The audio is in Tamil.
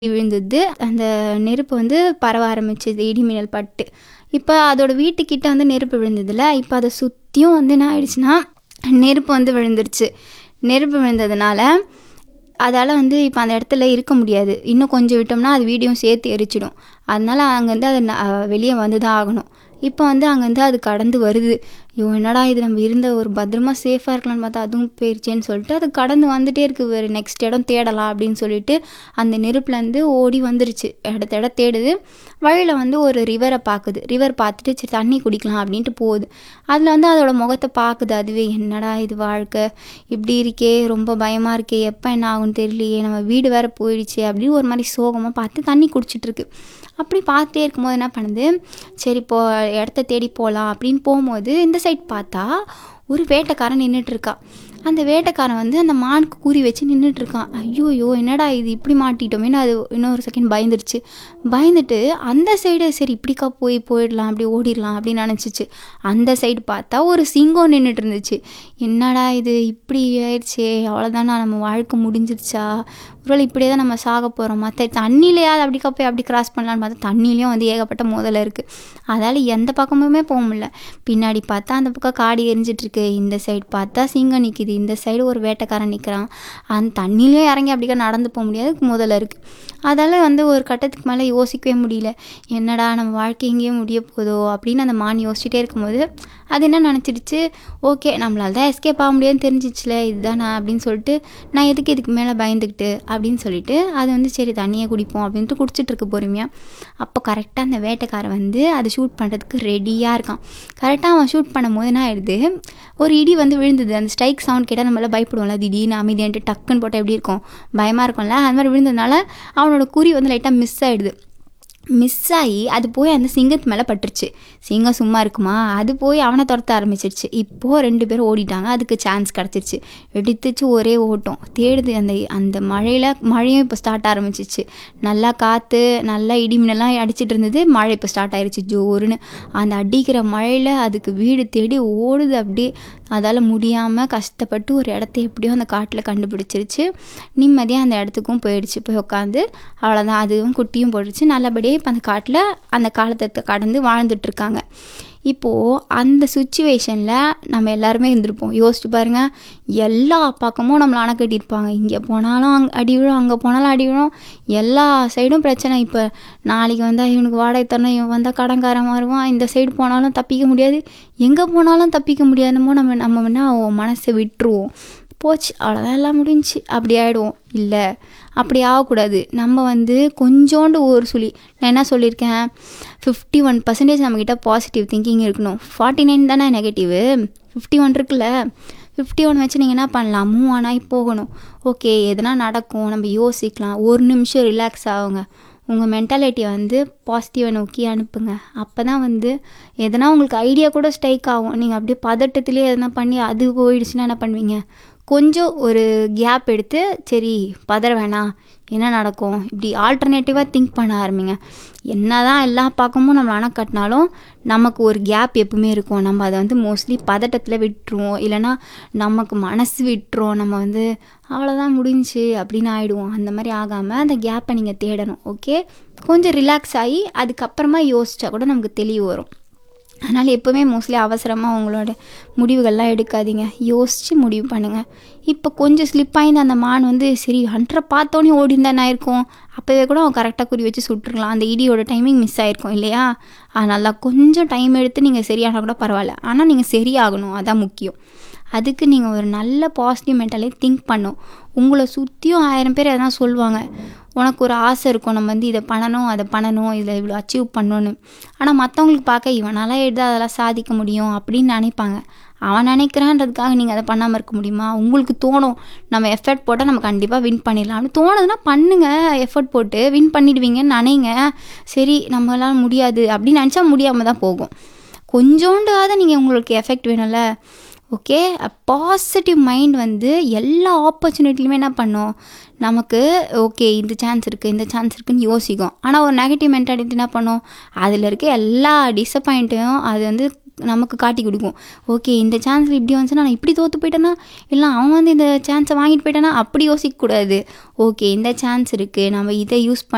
விழுந்தது அந்த நெருப்பு வந்து பரவ ஆரம்பிச்சது இடி மின்னல் பட்டு இப்போ அதோட வீட்டுக்கிட்ட வந்து நெருப்பு விழுந்ததுல இப்போ அதை சுற்றியும் வந்து என்ன ஆயிடுச்சுன்னா நெருப்பு வந்து விழுந்துருச்சு நெருப்பு விழுந்ததுனால அதால் வந்து இப்போ அந்த இடத்துல இருக்க முடியாது இன்னும் கொஞ்சம் விட்டோம்னா அது வீடியும் சேர்த்து எரிச்சிடும் அதனால அங்கேருந்து அது வெளியே வந்து தான் ஆகணும் இப்போ வந்து அங்கேருந்து அது கடந்து வருது ஐயோ என்னடா இது நம்ம இருந்த ஒரு பத்திரமா சேஃபாக இருக்கலாம்னு பார்த்தா அதுவும் போயிருச்சேன்னு சொல்லிட்டு அது கடந்து வந்துட்டே இருக்கு வேறு நெக்ஸ்ட் இடம் தேடலாம் அப்படின்னு சொல்லிட்டு அந்த நெருப்புலேருந்து ஓடி வந்துருச்சு இடத்த இடம் தேடுது வழியில் வந்து ஒரு ரிவரை பார்க்குது ரிவர் பார்த்துட்டு சரி தண்ணி குடிக்கலாம் அப்படின்ட்டு போகுது அதில் வந்து அதோட முகத்தை பார்க்குது அதுவே என்னடா இது வாழ்க்கை இப்படி இருக்கே ரொம்ப பயமாக இருக்கே எப்போ என்ன ஆகும்னு தெரியலையே நம்ம வீடு வேறு போயிடுச்சு அப்படின்னு ஒரு மாதிரி சோகமாக பார்த்து தண்ணி குடிச்சிட்ருக்கு அப்படி பார்த்துட்டே இருக்கும்போது என்ன பண்ணுது சரி இப்போ இடத்த தேடி போகலாம் அப்படின்னு போகும்போது இந்த சைட் பார்த்தா ஒரு வேட்டைக்காரன் நின்றுட்டு இருக்கா அந்த வேட்டைக்காரன் வந்து அந்த மானுக்கு கூறி வச்சு நின்றுட்டு இருக்கான் ஐயோயோ என்னடா இது இப்படி மாட்டிட்டோமேனு அது இன்னொரு செகண்ட் பயந்துருச்சு பயந்துட்டு அந்த சைடு சரி இப்படிக்கா போய் போயிடலாம் அப்படி ஓடிடலாம் அப்படின்னு நினச்சிச்சு அந்த சைடு பார்த்தா ஒரு சிங்கம் நின்றுட்டு இருந்துச்சு என்னடா இது இப்படி ஆயிடுச்சே அவ்வளோதானா நம்ம வாழ்க்கை முடிஞ்சிருச்சா ஒருவேளை இப்படியே தான் நம்ம சாக போகிறோம் மற்ற தண்ணியிலையாவது அப்படிக்கா போய் அப்படி கிராஸ் பண்ணலான்னு பார்த்தா தண்ணிலையும் வந்து ஏகப்பட்ட மோதல் இருக்குது அதால் எந்த பக்கமுமே போக முடியல பின்னாடி பார்த்தா அந்த பக்கம் காடி எரிஞ்சிட்ருக்கு இந்த சைடு பார்த்தா சிங்கம் நிற்கிது இந்த சைடு ஒரு வேட்டைக்காரன் நிற்கிறான் அந்த தண்ணியிலே இறங்கி அப்படிக்கா நடந்து போக முடியாது முதல்ல இருக்குது அதால் வந்து ஒரு கட்டத்துக்கு மேலே யோசிக்கவே முடியல என்னடா நம்ம வாழ்க்கை எங்கேயும் முடிய போதோ அப்படின்னு அந்த மான் யோசிச்சுட்டே இருக்கும்போது அது என்ன நினச்சிடுச்சு ஓகே நம்மளால தான் எஸ்கேப் ஆக முடியாதுன்னு தெரிஞ்சிச்சுல இதுதானா அப்படின்னு சொல்லிட்டு நான் எதுக்கு இதுக்கு மேலே பயந்துக்கிட்டு அப்படின்னு சொல்லிட்டு அது வந்து சரி தண்ணியை குடிப்போம் அப்படின்ட்டு குடிச்சிட்டு இருக்கு பொறுமையாக அப்போ கரெக்டாக அந்த வேட்டைக்காரன் வந்து அதை ஷூட் பண்ணுறதுக்கு ரெடியாக இருக்கான் கரெக்டாக அவன் ஷூட் பண்ணும்போது என்ன ஆயிடுது ஒரு இடி வந்து விழுந்தது அந்த ஸ்ட்ரைக் சவுண்ட் கேட்டால் நம்மளால பயப்படுவோம்ல திடீர்னு அமைதியான்ட்டு டக்குன்னு போட்டால் எப்படி இருக்கும் பயமாக இருக்கும்ல அது மாதிரி விழுந்ததுனால அவனோட குறி வந்து லைட்டாக மிஸ் ஆகிடுது மிஸ் ஆகி அது போய் அந்த சிங்கத்து மேலே பட்டுருச்சு சிங்கம் சும்மா இருக்குமா அது போய் அவனை துரத்த ஆரம்பிச்சிருச்சு இப்போது ரெண்டு பேரும் ஓடிட்டாங்க அதுக்கு சான்ஸ் கிடச்சிருச்சு எடுத்துச்சு ஒரே ஓட்டம் தேடுது அந்த அந்த மழையில் மழையும் இப்போ ஸ்டார்ட் ஆரம்பிச்சிச்சு நல்லா காற்று நல்லா இடி மின்னலாம் அடிச்சிட்டு இருந்தது மழை இப்போ ஸ்டார்ட் ஆயிடுச்சு ஜோருன்னு அந்த அடிக்கிற மழையில் அதுக்கு வீடு தேடி ஓடுது அப்படியே அதால் முடியாமல் கஷ்டப்பட்டு ஒரு இடத்த எப்படியோ அந்த காட்டில் கண்டுபிடிச்சிருச்சு நிம்மதியாக அந்த இடத்துக்கும் போயிடுச்சு போய் உட்காந்து அவ்வளோதான் அதுவும் குட்டியும் போயிடுச்சு நல்லபடியாக இப்போ அந்த காட்டில் அந்த காலத்தை கடந்து வாழ்ந்துட்டுருக்காங்க இப்போது அந்த சுச்சுவேஷனில் நம்ம எல்லாருமே இருந்திருப்போம் யோசிச்சு பாருங்கள் எல்லா பக்கமும் நம்மளை அணை கட்டியிருப்பாங்க இங்கே போனாலும் அங்கே அடி விழும் அங்கே போனாலும் அடி விழும் எல்லா சைடும் பிரச்சனை இப்போ நாளைக்கு வந்தால் இவனுக்கு வாடகை தரணும் இவன் வந்தால் கடன்காரன் வருவான் இந்த சைடு போனாலும் தப்பிக்க முடியாது எங்கே போனாலும் தப்பிக்க முடியாதுமோ நம்ம நம்ம என்ன மனசை விட்டுருவோம் போச்சு அவ்வளோதான் எல்லாம் முடிஞ்சு அப்படி ஆகிடுவோம் இல்லை அப்படி ஆகக்கூடாது நம்ம வந்து கொஞ்சோண்டு ஒரு சொல்லி நான் என்ன சொல்லியிருக்கேன் ஃபிஃப்டி ஒன் பர்சன்டேஜ் நம்மக்கிட்ட பாசிட்டிவ் திங்கிங் இருக்கணும் ஃபார்ட்டி நைன் தானே நெகட்டிவு ஃபிஃப்டி ஒன் இருக்குல்ல ஃபிஃப்டி ஒன் வச்சு நீங்கள் என்ன பண்ணலாம் மூவ் ஆனாய் போகணும் ஓகே எதனா நடக்கும் நம்ம யோசிக்கலாம் ஒரு நிமிஷம் ரிலாக்ஸ் ஆகுங்க உங்கள் மென்டாலிட்டியை வந்து பாசிட்டிவை நோக்கி அனுப்புங்க அப்போ தான் வந்து எதனா உங்களுக்கு ஐடியா கூட ஸ்ட்ரைக் ஆகும் நீங்கள் அப்படியே பதட்டத்துலேயே எதனா பண்ணி அது போயிடுச்சுன்னா என்ன பண்ணுவீங்க கொஞ்சம் ஒரு கேப் எடுத்து சரி பதற வேணாம் என்ன நடக்கும் இப்படி ஆல்டர்னேட்டிவாக திங்க் பண்ண ஆரம்பிங்க என்ன தான் எல்லா பக்கமும் நம்ம அணை கட்டினாலும் நமக்கு ஒரு கேப் எப்பவுமே இருக்கும் நம்ம அதை வந்து மோஸ்ட்லி பதட்டத்தில் விட்டுருவோம் இல்லைனா நமக்கு மனசு விட்டுரும் நம்ம வந்து அவ்வளோதான் முடிஞ்சு அப்படின்னு ஆகிடுவோம் அந்த மாதிரி ஆகாமல் அந்த கேப்பை நீங்கள் தேடணும் ஓகே கொஞ்சம் ரிலாக்ஸ் ஆகி அதுக்கப்புறமா யோசிச்சா கூட நமக்கு தெளிவு வரும் அதனால் எப்போவுமே மோஸ்ட்லி அவசரமாக உங்களோட முடிவுகள்லாம் எடுக்காதீங்க யோசித்து முடிவு பண்ணுங்கள் இப்போ கொஞ்சம் ஸ்லிப் ஆகிந்த அந்த மான் வந்து சரி ஹண்ட்ரை பார்த்தோன்னே ஓடி இருந்தா நான் இருக்கும் அப்போவே கூட அவன் கரெக்டாக குறி வச்சு சுட்டுருக்கலாம் அந்த இடியோட டைமிங் மிஸ் ஆகிருக்கும் இல்லையா அதனால் கொஞ்சம் டைம் எடுத்து நீங்கள் சரியானால் கூட பரவாயில்ல ஆனால் நீங்கள் சரியாகணும் அதான் முக்கியம் அதுக்கு நீங்கள் ஒரு நல்ல பாசிட்டிவ் மென்டலே திங்க் பண்ணும் உங்களை சுற்றியும் ஆயிரம் பேர் எதனா சொல்லுவாங்க உனக்கு ஒரு ஆசை இருக்கும் நம்ம வந்து இதை பண்ணணும் அதை பண்ணணும் இதில் இவ்வளோ அச்சீவ் பண்ணணும்னு ஆனால் மற்றவங்களுக்கு பார்க்க இவனால எடுத்து அதெல்லாம் சாதிக்க முடியும் அப்படின்னு நினைப்பாங்க அவன் நினைக்கிறான்றதுக்காக நீங்கள் அதை பண்ணாமல் இருக்க முடியுமா உங்களுக்கு தோணும் நம்ம எஃபர்ட் போட்டால் நம்ம கண்டிப்பாக வின் பண்ணிடலாம் அப்படி தோணுதுன்னா பண்ணுங்கள் எஃபர்ட் போட்டு வின் பண்ணிடுவீங்கன்னு நினைங்க சரி நம்மளால் முடியாது அப்படின்னு நினச்சா முடியாமல் தான் போகும் கொஞ்சோண்டாவது நீங்கள் உங்களுக்கு எஃபெக்ட் வேணும்ல ஓகே பாசிட்டிவ் மைண்ட் வந்து எல்லா ஆப்பர்ச்சுனிட்டிலுமே என்ன பண்ணும் நமக்கு ஓகே இந்த சான்ஸ் இருக்குது இந்த சான்ஸ் இருக்குதுன்னு யோசிக்கும் ஆனால் ஒரு நெகட்டிவ் மென்டாலிட்டி என்ன பண்ணும் அதில் இருக்க எல்லா டிசப்பாயிண்ட்டையும் அது வந்து நமக்கு காட்டி கொடுக்கும் ஓகே இந்த சான்ஸில் இப்படி வந்துச்சுன்னா நான் இப்படி தோற்று போயிட்டேன்னா இல்லை அவன் வந்து இந்த சான்ஸை வாங்கிட்டு போயிட்டானா அப்படி யோசிக்கக்கூடாது ஓகே இந்த சான்ஸ் இருக்குது நம்ம இதை யூஸ் பண்ணி